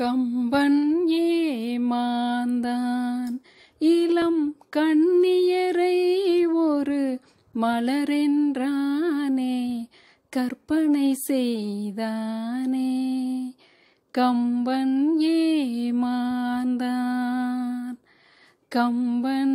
கம்பன் ஏமாந்தான் இளம் கண்ணியரை ஒரு மலரென்றானே கற்பனை செய்தானே கம்பன் ஏமாந்தான் கம்பன்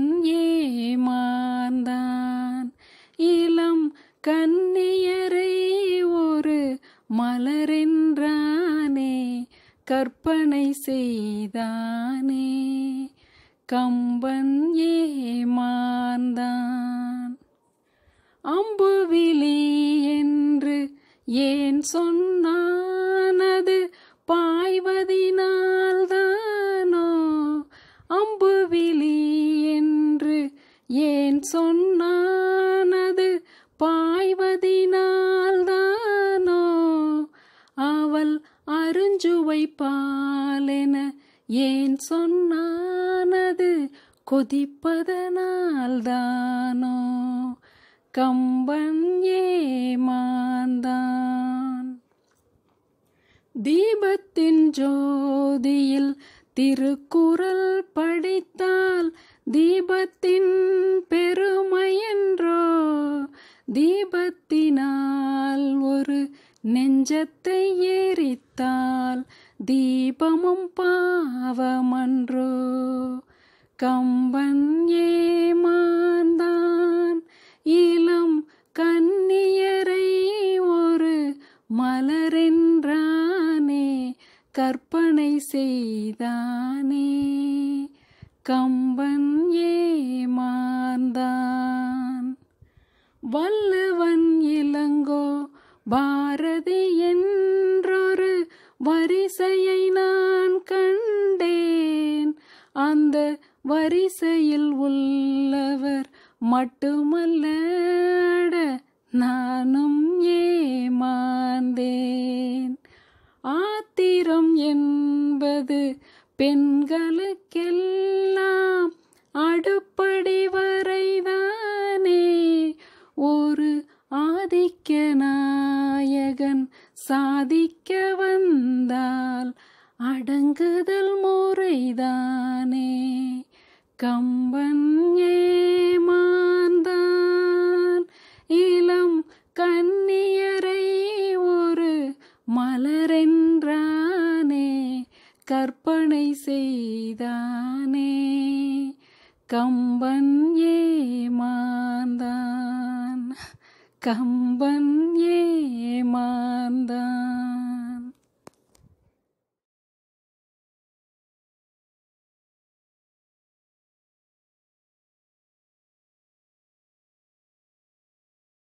ஏமாந்தான் இளம் கண்ணியரை ஒரு மலரென்றானே கற்பனை செய்தானே கம்பன் ஏமாந்தான் அம்புவிழி என்று ஏன் சொன்னானது பாய்வதினால்தானோ அம்புவிழி என்று ஏன் சொன்னானது பாய்வதினால்தானோ அவள் அருஞ்சுவை பாலென ஏன் சொன்னானது கொதிப்பதனால்தானோ கம்பன் ஏமாந்தான் தீபத்தின் ஜோதியில் திருக்குறள் படித்தால் தீபத்தின் பெருமையென்றோ தீபத்தினால் ஒரு நெஞ்சத்தை எரித்தால் தீபமும் பாவமன்றோ கம்பன் ஏமாந்தான் இளம் கன்னியரை ஒரு மலரென்றானே கற்பனை செய்தானே கம்பன் ஏமாந்தான் வல்லவன் இளங்கோ பாரதி என்றொரு வரிசையை நான் கண்டேன் அந்த வரிசையில் உள்ளவர் மட்டுமல்ல அட, நானும் ஏமாந்தேன் ஆத்திரம் என்பது பெண்களுக்கெல்லாம் அடுப்படி வரைதானே ஒரு ஆதிக்க நாயகன் சாதிக்க வந்தால் அடங்குதல் முறைதானே கம்பன் ஏமாந்தான் இளம் கன்னியரை ஒரு மலரென்றானே கற்பனை செய்தானே கம்பன் ஏமாந்தான் கம்பன் ஏமாந்தான்